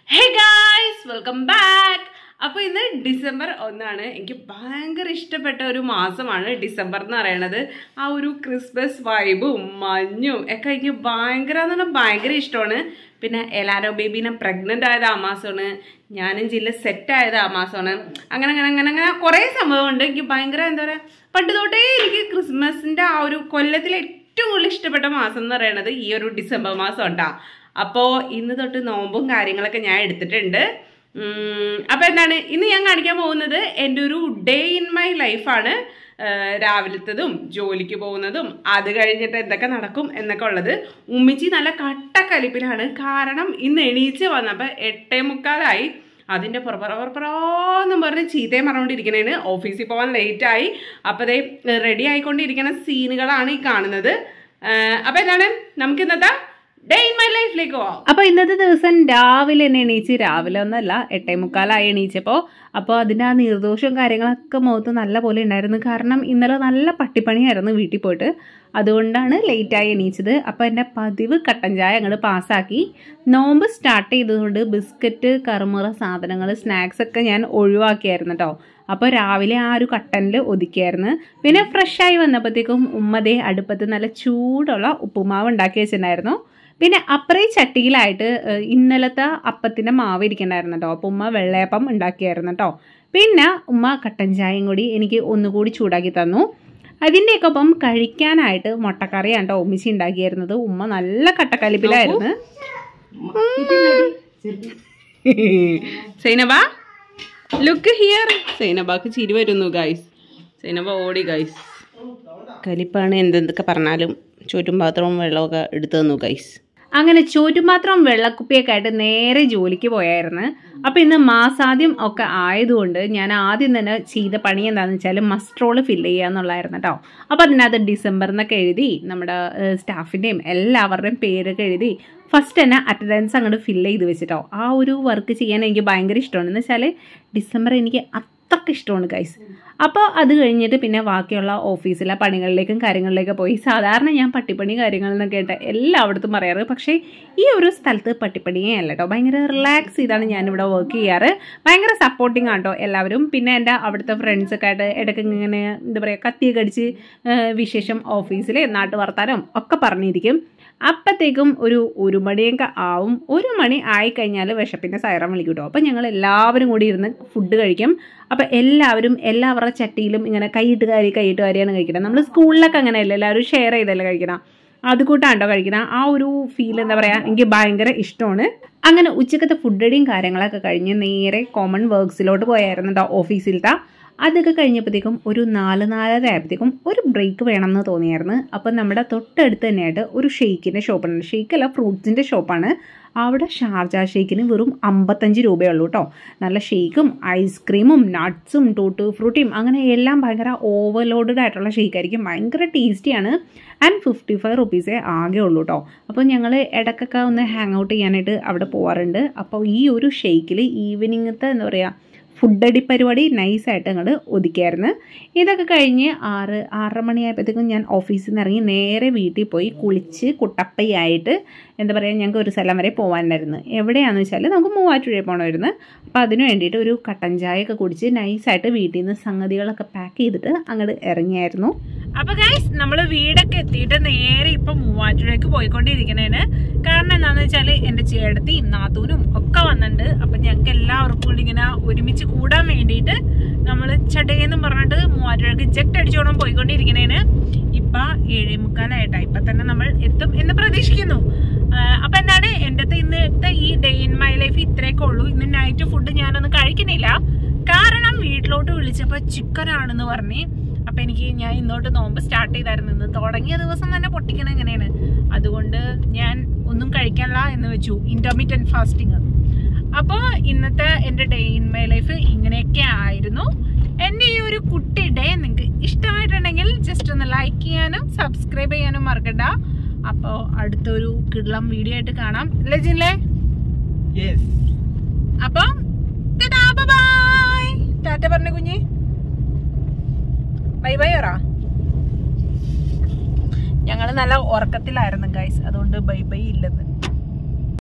hey guys welcome back അപ്പോൾ ഇന്ന് December ഒന്നാണ് എനിക്ക് ഭയങ്കര ഇഷ്ടപ്പെട്ട ഒരു മാസമാണ് ഡിസംബർ എന്ന് പറയുന്നത് ആ ഒരു ക്രിസ്മസ് വൈബും മഞ്ഞും ഒക്കെ എനിക്ക് ഭയങ്കര എന്ന് പറഞ്ഞാൽ ഭയങ്കര ഇഷ്ടമാണ് പിന്നെ എലാരോ ബേബീനെ പ്രഗ്നൻ്റ് ആയത് ആ മാസമാണ് ഞാനും ജില്ല സെറ്റ് ആയത് ആ മാസമാണ് അങ്ങനെ അങ്ങനെ അങ്ങനെ അങ്ങനെ കുറേ സംഭവമുണ്ട് എനിക്ക് ഭയങ്കര എന്താ പറയുക പണ്ട് തൊട്ടേ എനിക്ക് ക്രിസ്മസിൻ്റെ ആ ഒരു കൊല്ലത്തിലെ ഏറ്റവും കൂടുതൽ ഇഷ്ടപ്പെട്ട മാസം എന്ന് പറയുന്നത് ഈ ഒരു ഡിസംബർ മാസം ഉണ്ടാ അപ്പോൾ ഇന്ന് തൊട്ട് നോമ്പും കാര്യങ്ങളൊക്കെ ഞാൻ എടുത്തിട്ടുണ്ട് അപ്പോൾ എന്താണ് ഇന്ന് ഞാൻ കാണിക്കാൻ പോകുന്നത് എൻ്റെ ഒരു ഡേ ഇൻ മൈ ലൈഫാണ് രാവിലത്തതും ജോലിക്ക് പോകുന്നതും അത് കഴിഞ്ഞിട്ട് എന്തൊക്കെ നടക്കും എന്നൊക്കെ ഉള്ളത് ഉമ്മിച്ചി നല്ല കട്ടക്കലിപ്പിലാണ് കാരണം ഇന്ന് എണീച്ച് വന്നപ്പോൾ എട്ടേ മുക്കാലായി അതിൻ്റെ പുറപ്പുറപ്പുറപ്പുറന്നും പറഞ്ഞ് ചീത്തയും പറഞ്ഞുകൊണ്ടിരിക്കണേന് ഓഫീസിൽ പോകാൻ ലേറ്റായി അപ്പോൾ അതേ റെഡി ആയിക്കൊണ്ടിരിക്കുന്ന സീനുകളാണ് ഈ കാണുന്നത് അപ്പോൾ എന്താണ് നമുക്ക് ഇന്നത്തെ ഡേ ഇൻ മൈ ലൈഫിലേക്ക് പോവാം അപ്പോൾ ഇന്നത്തെ ദിവസം രാവിലെ തന്നെ എണീച്ച് രാവിലെ ഒന്നല്ല എട്ടേ മുക്കാലായി എണീച്ചപ്പോൾ അപ്പോൾ അതിൻ്റെ ആ നിർദോഷവും കാര്യങ്ങളൊക്കെ മുഖത്ത് നല്ല പോലെ ഉണ്ടായിരുന്നു കാരണം ഇന്നലെ നല്ല പട്ടിപ്പണിയായിരുന്നു വീട്ടിൽ പോയിട്ട് അതുകൊണ്ടാണ് ലേറ്റായി എണീച്ചത് അപ്പോൾ എൻ്റെ പതിവ് കട്ടൻ ചായ അങ്ങോട്ട് പാസ്സാക്കി നോമ്പ് സ്റ്റാർട്ട് ചെയ്തതുകൊണ്ട് ബിസ്ക്കറ്റ് കറുമുറ സാധനങ്ങൾ സ്നാക്സ് ഒക്കെ ഞാൻ ഒഴിവാക്കിയായിരുന്നു കേട്ടോ അപ്പോൾ രാവിലെ ആ ഒരു കട്ടനിൽ ഒതുക്കിയായിരുന്നു പിന്നെ ഫ്രഷായി വന്നപ്പോഴത്തേക്കും ഉമ്മതേ അടുപ്പത്ത് നല്ല ചൂടുള്ള ഉപ്പുമാവ് ഉണ്ടാക്കി വെച്ചിട്ടുണ്ടായിരുന്നു പിന്നെ അപ്പറേ ചട്ടിയിലായിട്ട് ഇന്നലത്തെ അപ്പത്തിൻ്റെ മാവ് ഇരിക്കണ്ടായിരുന്നു കേട്ടോ അപ്പോൾ ഉമ്മ വെള്ളയപ്പം ഉണ്ടാക്കിയായിരുന്നു കേട്ടോ പിന്നെ ഉമ്മ കട്ടൻ ചായയും കൂടി എനിക്ക് ഒന്നുകൂടി ചൂടാക്കി തന്നു അതിൻ്റെയൊക്കെ ഒപ്പം കഴിക്കാനായിട്ട് മുട്ടക്കറിയാണ് കേട്ടോ ഉമ്മിച്ചി ഉണ്ടാക്കിയായിരുന്നത് ഉമ്മ നല്ല കട്ടക്കലിപ്പിലായിരുന്നു സൈനബ ലുക്ക് ഹിയർ സൈനബാക്ക് ചിരി വരുന്നു ഗൈസ് സൈനബ ഓടി ഗൈസ് കലിപ്പാണ് എന്തെന്തൊക്കെ പറഞ്ഞാലും ചോറ്റും പാത്രവും വെള്ളമൊക്കെ എടുത്തു തന്നു ഗൈസ് അങ്ങനെ ചോറ്റുപാത്രം വെള്ളക്കുപ്പിയൊക്കെ ആയിട്ട് നേരെ ജോലിക്ക് പോയായിരുന്നു അപ്പോൾ ഇന്ന് മാസാദ്യം ഒക്കെ ആയതുകൊണ്ട് ഞാൻ ആദ്യം തന്നെ ചെയ്ത പണി എന്താണെന്ന് വെച്ചാൽ മസ്ട്രോൾ ഫില്ല് ചെയ്യുക എന്നുള്ളതായിരുന്നു കേട്ടോ അപ്പോൾ അതിനകത്ത് ഡിസംബർ എന്നൊക്കെ എഴുതി നമ്മുടെ സ്റ്റാഫിൻ്റെയും എല്ലാവരുടെയും പേരൊക്കെ എഴുതി ഫസ്റ്റ് തന്നെ അറ്റൻഡൻസ് അങ്ങോട്ട് ഫില്ല് ചെയ്ത് വെച്ചിട്ടോ ആ ഒരു വർക്ക് ചെയ്യാൻ എനിക്ക് ഭയങ്കര ഇഷ്ടമാണ് എന്ന് വെച്ചാൽ ഡിസംബർ എനിക്ക് അത്രയ്ക്ക് ഇഷ്ടമാണ് ഗൈസ് അപ്പോൾ അത് കഴിഞ്ഞിട്ട് പിന്നെ ബാക്കിയുള്ള ഓഫീസിലെ പണികളിലേക്കും കാര്യങ്ങളിലേക്കും പോയി സാധാരണ ഞാൻ പട്ടിപ്പണി കാര്യങ്ങളെന്നൊക്കെ കേട്ട് എല്ലായിടത്തും പറയാറ് പക്ഷേ ഈ ഒരു സ്ഥലത്ത് പട്ടിപ്പണിയേ അല്ല കേട്ടോ ഭയങ്കര റിലാക്സ് ചെയ്താണ് ഞാനിവിടെ വർക്ക് ചെയ്യാറ് ഭയങ്കര സപ്പോർട്ടിങ് ആണ് കേട്ടോ എല്ലാവരും പിന്നെ എൻ്റെ അവിടുത്തെ ഫ്രണ്ട്സൊക്കെ ആയിട്ട് ഇടയ്ക്ക് ഇങ്ങനെ എന്താ പറയുക കത്തിയൊക്കെ അടിച്ച് വിശേഷം ഓഫീസിൽ നാട്ടു വർത്താനം ഒക്കെ പറഞ്ഞിരിക്കും അപ്പോഴത്തേക്കും ഒരു ഒരു മണിയൊക്കെ ആവും ഒരു മണി ആയിക്കഴിഞ്ഞാൽ വിശപ്പിൻ്റെ സൈറം വിളിക്കും കേട്ടോ അപ്പോൾ ഞങ്ങൾ എല്ലാവരും കൂടി ഇരുന്ന് ഫുഡ് കഴിക്കും അപ്പോൾ എല്ലാവരും എല്ലാവരുടെ ചട്ടിയിലും ഇങ്ങനെ കൈയിട്ട് കാരി കൈയിട്ട് കാരിയാണ് കഴിക്കുന്നത് നമ്മൾ സ്കൂളിലൊക്കെ അങ്ങനെയല്ല എല്ലാവരും ഷെയർ ചെയ്തല്ലേ കഴിക്കണം അത് കൂട്ടാണ്ടോ കഴിക്കണം ആ ഒരു ഫീൽ എന്താ പറയുക എനിക്ക് ഭയങ്കര ഇഷ്ടമാണ് അങ്ങനെ ഉച്ചക്കത്തെ ഫുഡ് അടിയും കാര്യങ്ങളൊക്കെ കഴിഞ്ഞ് നേരെ കോമൺ വർക്ക്സിലോട്ട് പോയായിരുന്നു കേട്ടോ ഓഫീസിലത്തെ അതൊക്കെ കഴിഞ്ഞപ്പോഴത്തേക്കും ഒരു നാല് നാലര ആയപ്പോഴത്തേക്കും ഒരു ബ്രേക്ക് വേണമെന്ന് തോന്നിയായിരുന്നു അപ്പോൾ നമ്മുടെ തൊട്ടടുത്ത് തന്നെയായിട്ട് ഒരു ഷെയ്ക്കിൻ്റെ ഷോപ്പുണ്ട് ഷെയ്ക്കല്ല ഫ്രൂട്ട്സിൻ്റെ ഷോപ്പാണ് അവിടെ ഷാർജ ഷേക്കിന് വെറും അമ്പത്തഞ്ച് രൂപയുള്ളൂ കേട്ടോ നല്ല ഷേക്കും ഐസ്ക്രീമും നട്ട്സും ടൂട്ട് ഫ്രൂട്ടിയും അങ്ങനെ എല്ലാം ഭയങ്കര ഓവർലോഡഡ് ആയിട്ടുള്ള ഷേക്കായിരിക്കും ഭയങ്കര ടേസ്റ്റിയാണ് ആൻഡ് ഫിഫ്റ്റി ഫൈവ് റുപ്പീസേ ആകെ ഉള്ളൂ കേട്ടോ അപ്പോൾ ഞങ്ങൾ ഇടയ്ക്കൊക്കെ ഒന്ന് ഹാങ് ഔട്ട് ചെയ്യാനായിട്ട് അവിടെ പോകാറുണ്ട് അപ്പോൾ ഈ ഒരു ഷേക്കിൽ ഈവനിങ്ങത്തെ എന്താ പറയുക ഫുഡ് അടി പരിപാടി നൈസായിട്ട് അങ്ങോട്ട് ഒതുക്കിയായിരുന്നു ഇതൊക്കെ കഴിഞ്ഞ് ആറ് ആറര മണിയായപ്പോഴത്തേക്കും ഞാൻ ഓഫീസിൽ നിന്ന് ഇറങ്ങി നേരെ വീട്ടിൽ പോയി കുളിച്ച് കുട്ടപ്പയായിട്ട് എന്താ പറയുക ഞങ്ങൾക്ക് ഒരു സ്ഥലം വരെ പോകാനായിരുന്നു എവിടെയാണെന്ന് വെച്ചാൽ നമുക്ക് മൂവാറ്റുപുഴ പോകണമായിരുന്നു അപ്പോൾ അതിന് വേണ്ടിയിട്ട് ഒരു കട്ടൻ ചായയൊക്കെ കുടിച്ച് നൈസായിട്ട് വീട്ടിൽ നിന്ന് സംഗതികളൊക്കെ പാക്ക് ചെയ്തിട്ട് അങ്ങോട്ട് ഇറങ്ങിയായിരുന്നു അപ്പൊ ഗൈസ് നമ്മൾ വീടൊക്കെ എത്തിയിട്ട് നേരെ ഇപ്പൊ മൂവാറ്റുപുഴയ്ക്ക് പോയിക്കൊണ്ടിരിക്കണേന് കാരണം എന്താണെന്ന് വെച്ചാൽ എൻ്റെ ചേട്ടത്തിയും നാത്തൂനും ഒക്കെ വന്നിട്ടുണ്ട് അപ്പൊ ഞങ്ങൾക്ക് എല്ലാവർക്കും കൂടി ഇങ്ങനെ ഒരുമിച്ച് കൂടാൻ വേണ്ടിയിട്ട് നമ്മൾ ചടയെന്നും പറഞ്ഞിട്ട് മൂവാറ്റുപുഴക്ക് ജെറ്റ് അടിച്ചോണം പോയിക്കൊണ്ടിരിക്കണേന് ഇപ്പൊ ഏഴേ മുക്കാലായിട്ടാ ഇപ്പൊ തന്നെ നമ്മൾ എത്തും എന്ന് പ്രതീക്ഷിക്കുന്നു അപ്പൊ എന്താണ് എൻ്റെ ഇന്നത്തെ ഈ ഡേ ഇൻ മൈ ലൈഫ് ഇത്രയൊക്കെ ഉള്ളൂ ഇന്ന് നൈറ്റ് ഫുഡ് ഞാനൊന്നും കഴിക്കുന്നില്ല കാരണം വീട്ടിലോട്ട് വിളിച്ചപ്പോൾ ചിക്കൻ ആണെന്ന് പറഞ്ഞ് അപ്പൊ എനിക്ക് ഞാൻ ഇന്നോട്ട് നോമ്പ് സ്റ്റാർട്ട് ചെയ്തായിരുന്നു ഇന്ന് തുടങ്ങിയ ദിവസം തന്നെ പൊട്ടിക്കണം എങ്ങനെയാണ് അതുകൊണ്ട് ഞാൻ ഒന്നും കഴിക്കാനില്ല എന്ന് വെച്ചു ഇന്റർമീഡിയറ്റ് ഫാസ്റ്റിംഗ് അപ്പോൾ ഇന്നത്തെ എൻ്റെ ഡേ ഇൻ മൈ ലൈഫ് ഇങ്ങനെയൊക്കെ ആയിരുന്നു എൻ്റെ ഈ ഒരു കുട്ടി ഡേ നിങ്ങൾക്ക് ഇഷ്ടമായിട്ടുണ്ടെങ്കിൽ ജസ്റ്റ് ഒന്ന് ലൈക്ക് ചെയ്യാനും സബ്സ്ക്രൈബ് ചെയ്യാനും മറക്കണ്ട അപ്പോൾ അടുത്തൊരു കിടളം വീഡിയോ ആയിട്ട് കാണാം അല്ലേ ജില്ലേ അപ്പം ബൈ ടാറ്റ പറഞ്ഞ കുഞ്ഞ് ബൈ ബൈ പറ ഞങ്ങൾ നല്ല ഉറക്കത്തിലായിരുന്നു ഗൈസ് അതുകൊണ്ട് ബൈ ബൈ ഇല്ലെന്ന്